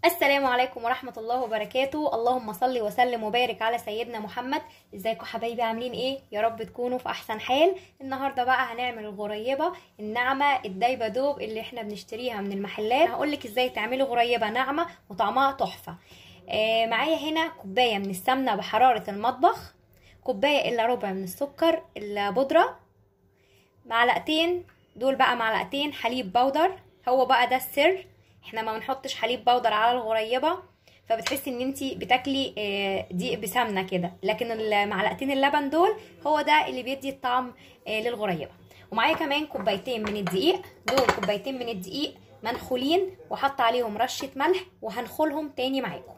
السلام عليكم ورحمة الله وبركاته اللهم صل وسلم وبارك على سيدنا محمد ازيكم حبايبي عاملين ايه يا رب تكونوا في احسن حال النهارده بقى هنعمل الغريبة الناعمة الدايبة دوب اللي احنا بنشتريها من المحلات هقولك ازاي تعملي غريبة ناعمة وطعمها تحفة آه معايا هنا كوباية من السمنة بحرارة المطبخ كوباية الا ربع من السكر البودرة معلقتين دول بقى معلقتين حليب بودر هو بقى ده السر احنا ما بنحطش حليب بودر على الغريبه فبتحسي ان انتي بتاكلي دقيق بسمنه كده لكن المعلقتين اللبن دول هو ده اللي بيدي الطعم للغريبه ومعايا كمان كوبايتين من الدقيق دول كوبايتين من الدقيق منخولين وحط عليهم رشه ملح وهنخلهم تاني معاكم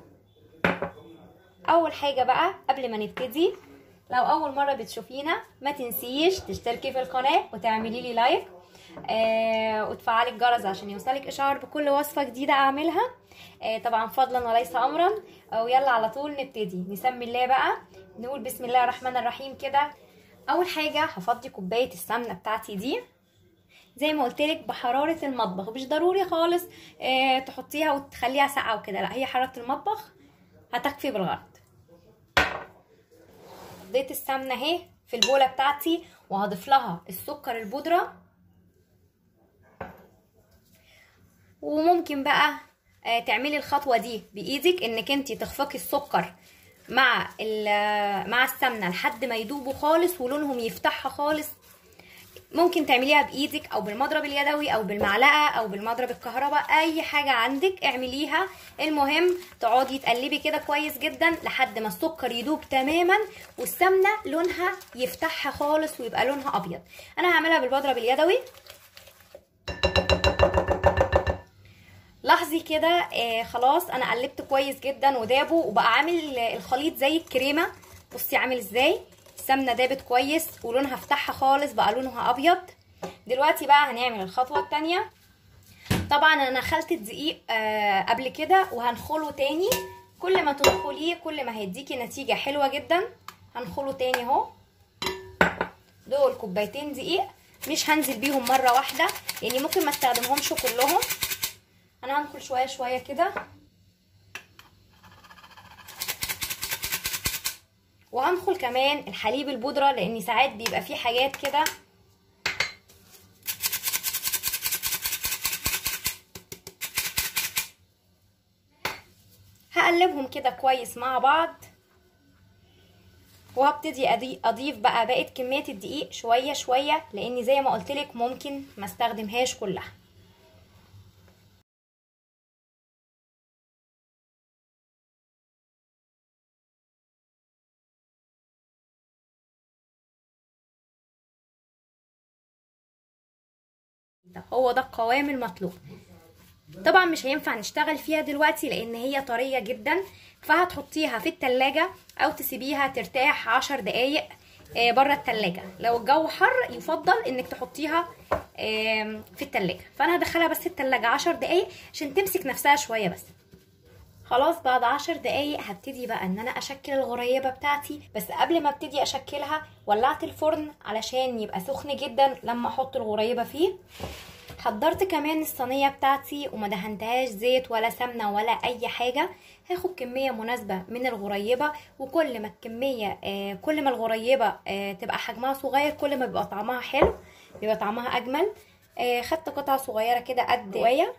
اول حاجه بقى قبل ما نبتدي لو اول مره بتشوفينا ما تنسيش تشتركي في القناه وتعملي لي لايك آه وتفعلي الجرس عشان يوصلك اشعار بكل وصفه جديده اعملها آه طبعا فضلا وليس امرا ويلا على طول نبتدي نسمي الله بقى نقول بسم الله الرحمن الرحيم كده اول حاجه هفضي كوبايه السمنه بتاعتي دي زي ما قلت لك بحراره المطبخ مش ضروري خالص آه تحطيها وتخليها ساقعه وكده لا هي حراره المطبخ هتكفي بالغرض فضيت السمنه اهي في البوله بتاعتي وهضيف لها السكر البودره وممكن بقى تعملي الخطوه دي بايدك انك انت تخفقي السكر مع مع السمنه لحد ما يدوبوا خالص ولونهم يفتحها خالص ممكن تعمليها بايدك او بالمضرب اليدوي او بالمعلقه او بالمضرب الكهرباء اي حاجه عندك اعمليها المهم تقعدي تقلبي كده كويس جدا لحد ما السكر يدوب تماما والسمنه لونها يفتحها خالص ويبقى لونها ابيض انا هعملها بالمضرب اليدوي لاحظي كده آه خلاص انا قلبت كويس جدا ودابوا وبقى عامل الخليط زي الكريمه بصي عامل ازاي السمنه دابت كويس ولونها فتحها خالص بقى لونها ابيض دلوقتي بقى هنعمل الخطوه الثانيه طبعا انا خلت الدقيق آه قبل كده وهنخله تاني كل ما تدخليه كل ما هيديكي نتيجه حلوه جدا هنخله تاني اهو دول كوبايتين دقيق مش هنزل بيهم مره واحده يعني ممكن ما استخدمهمش كلهم انا هنخل شويه شويه كده وهنخل كمان الحليب البودره لان ساعات بيبقى فيه حاجات كده هقلبهم كده كويس مع بعض وهبتدي اضيف بقى بقيه كميه الدقيق شويه شويه لان زي ما قلتلك ممكن ما استخدمهاش كلها ده هو ده القوام المطلوب طبعا مش هينفع نشتغل فيها دلوقتي لان هي طرية جدا فهتحطيها في التلاجة او تسيبيها ترتاح عشر دقايق بره التلاجة لو الجو حر يفضل انك تحطيها في التلاجة فانا هدخلها بس التلاجة عشر دقايق عشان تمسك نفسها شوية بس خلاص بعد عشر دقايق هبتدي بقى ان انا اشكل الغريبة بتاعتي بس قبل ما ابتدي اشكلها ولعت الفرن علشان يبقى سخن جدا لما احط الغريبة فيه حضرت كمان الصينية بتاعتي وما دهنتهاش زيت ولا سمنة ولا اي حاجة هاخد كمية مناسبة من الغريبة وكل ما الكمية آه كل ما الغريبة آه تبقى حجمها صغير كل ما بيبقى طعمها حلو بيبقى طعمها اجمل آه خدت قطعة صغيرة كده قد شوية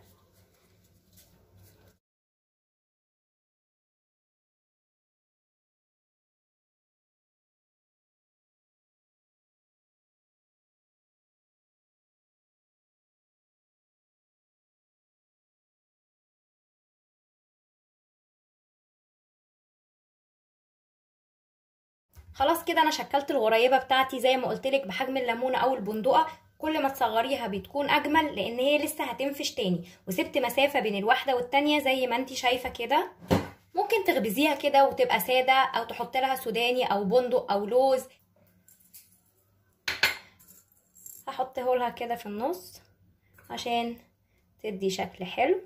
خلاص كده انا شكلت الغريبه بتاعتي زي ما قلت لك بحجم الليمونه او البندقه كل ما تصغريها بتكون اجمل لان هي لسه هتنفش تاني وسبت مسافه بين الواحده والتانيه زي ما انت شايفه كده ممكن تخبزيها كده وتبقى ساده او تحط لها سوداني او بندق او لوز هحطه لها كده في النص عشان تدي شكل حلو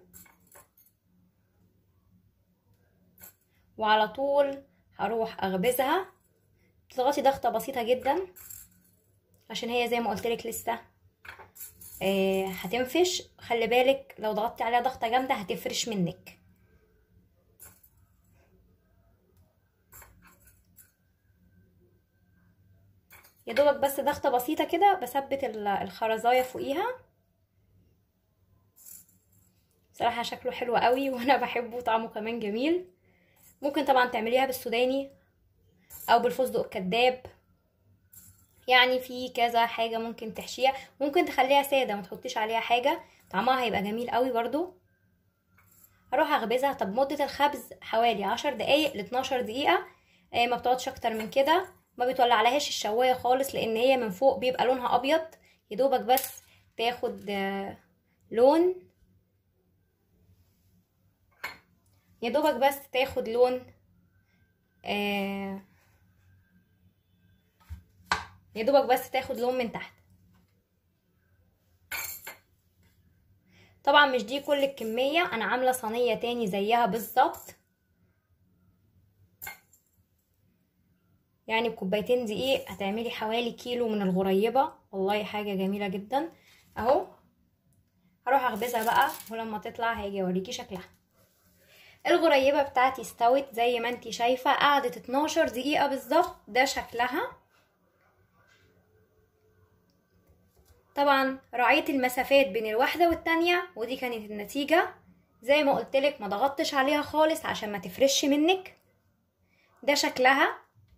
وعلى طول هروح اخبزها تضغطي ضغطه بسيطه جدا عشان هي زي ما قلت لك لسه آه هتنفش خلي بالك لو ضغطتي عليها ضغطه جامده هتفرش منك يا دوبك بس ضغطه بسيطه كده بثبت الخرزايه فوقيها صراحه شكله حلو قوي وانا بحبه طعمه كمان جميل ممكن طبعا تعمليها بالسوداني او بالفستق الكداب يعني في كذا حاجه ممكن تحشيها ممكن تخليها ساده ما تحطيش عليها حاجه طعمها هيبقى جميل قوي برضو هروح اخبزها طب مده الخبز حوالي عشر دقايق ل 12 دقيقه آه ما بتقعدش اكتر من كده ما بيطلع عليهاش الشوايه خالص لان هي من فوق بيبقى لونها ابيض يدوبك بس تاخد آه لون يا دوبك بس تاخد لون آه يا دوبك بس تاخد لون من تحت طبعا مش دي كل الكمية انا عاملة صينية تاني زيها بالظبط يعني بكوبايتين دقيق هتعملي حوالي كيلو من الغريبة والله حاجة جميلة جدا اهو هروح اخبزها بقى ولما تطلع هاجي اوريكي شكلها الغريبة بتاعتي استوت زي ما انتي شايفة قعدت 12 دقيقة بالظبط ده شكلها طبعا راعيت المسافات بين الواحدة والتانية ودي كانت النتيجة زي ما قلتلك ما ضغطتش عليها خالص عشان ما تفرش منك ده شكلها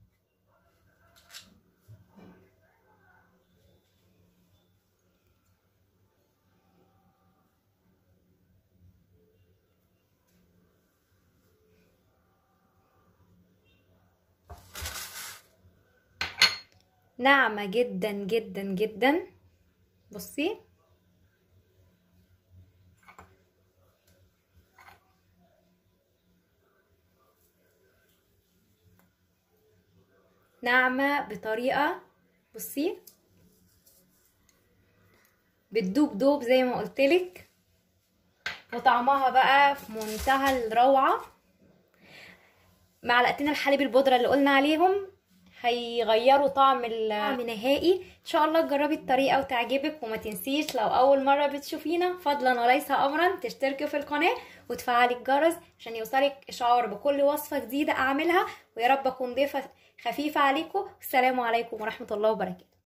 ناعمة جدا جدا جدا بصي ناعمة بطريقة بصي بتدوب دوب زي ما قلتلك وطعمها بقى في منتهى الروعة معلقتين الحليب البودرة اللي قلنا عليهم هيغيروا طعم الطعم نهائي ان شاء الله تجربي الطريقه وتعجبك وما تنسيش لو اول مره بتشوفينا فضلا وليس امرا تشتركي في القناه وتفعلي الجرس عشان يوصلك اشعار بكل وصفه جديده اعملها ويا رب اكون ضيفه خفيفه عليكم والسلام عليكم ورحمه الله وبركاته